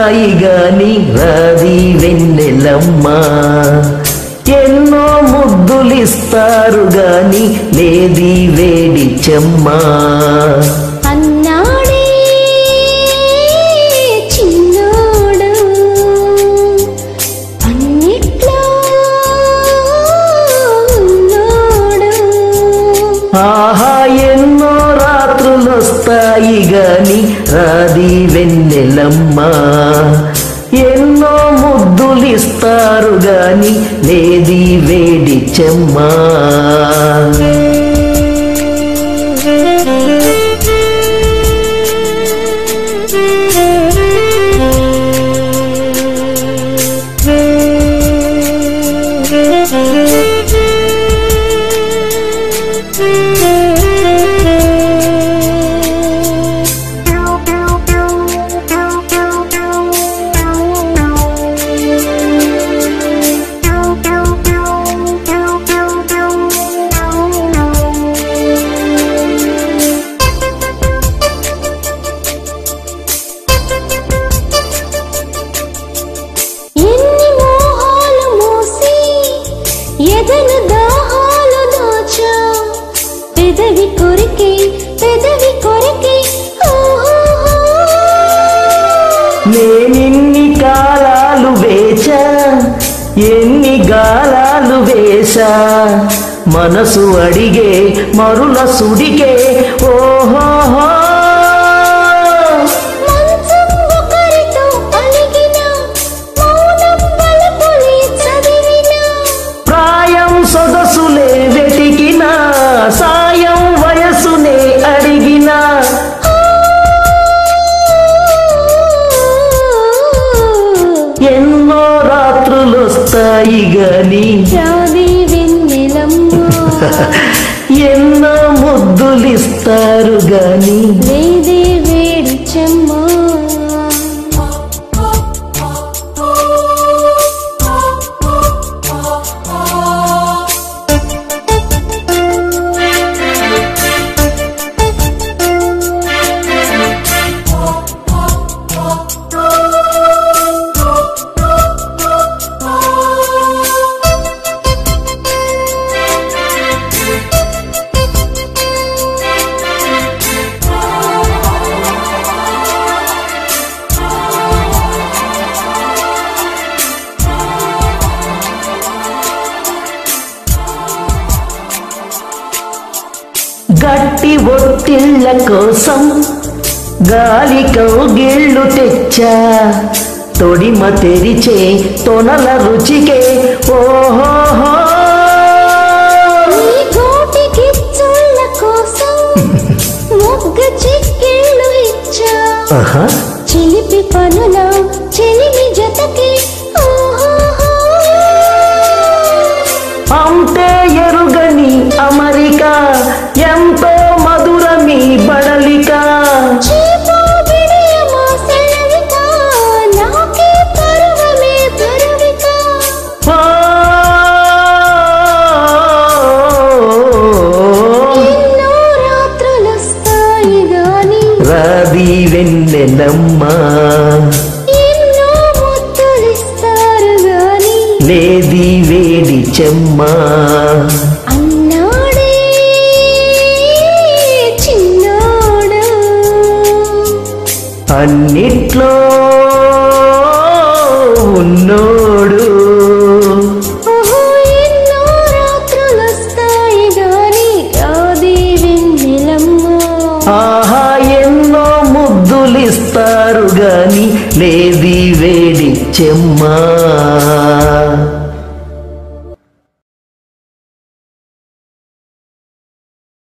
వస్తాయి గాని రాది వెన్నెలమ్మ ఎన్నో ముద్దులిస్తారు గాని లేది వేడి చెమ్మా అన్నాడే చిన్నోడు అన్నిట్లో ఉన్నోడు ఆహా ఎన్నో రాత్రులొస్తాయి గాని రాది వెన్నెలమ్మ ఎన్నో ముద్దులిస్తారు గాని లేది వేడి చెమ్మా ఎన్ని మోహాలు మోసి ఎదను దాహాలు దాచా పెదవి కొరికే పెదవి కొరికే ఓహోహో. నేనిన్ని కాలాలు వేచా ఎన్ని గాలాలు వేశా మనసు అడిగే మరుల సుడికే ఓహోహో మంచం ఒకరితో అలిగిన మౌనం పలుకులే చదివిన ప్రాయం సొగసులే వెతికిన సాయం వయసునే అడిగిన ఎన్నో రాత్రులొస్తాయి గాని రావి వెన్నెలమ్మ ఎన్నో ముద్దులిస్తారు గాని లేదే వేడి చెమ్మ గట్టి ఒత్తిళ్ళ కోసం గాలి కౌగిళ్ళు తెచ్చా తొడిమ తెరిచే తొనల రుచికే ఓహోహో నీ గోటికి చుళ్ళ కోసం మొగ్గ చిక్కిళ్ళు ఇచ్చా ఆహా చిలిపి పనుల చెలిమి జతకి ఓహోహో. అంతే ఎరుగని అమరిక ఎంతో మధురమీ బడలిక చీపు బిడియమా సెలవిక, నాకే పరువమే పరువిక. ఓ ఎన్నో రాత్రులొస్తాయి గాని రాది వెన్నెలమ్మ ఎన్నో ముద్దులిస్తారు గాని లేది వేడి చెమ్మా అన్నాడే చిన్నోడు అన్నిట్లో ఉన్నోడు ఓహో ఎన్నో రాత్రులొస్తాయి గాని రాది వెన్నెలమ్మ ఆహా ఎన్నో ముద్దులిస్తారు గాని లేది వేడి చెమ్మా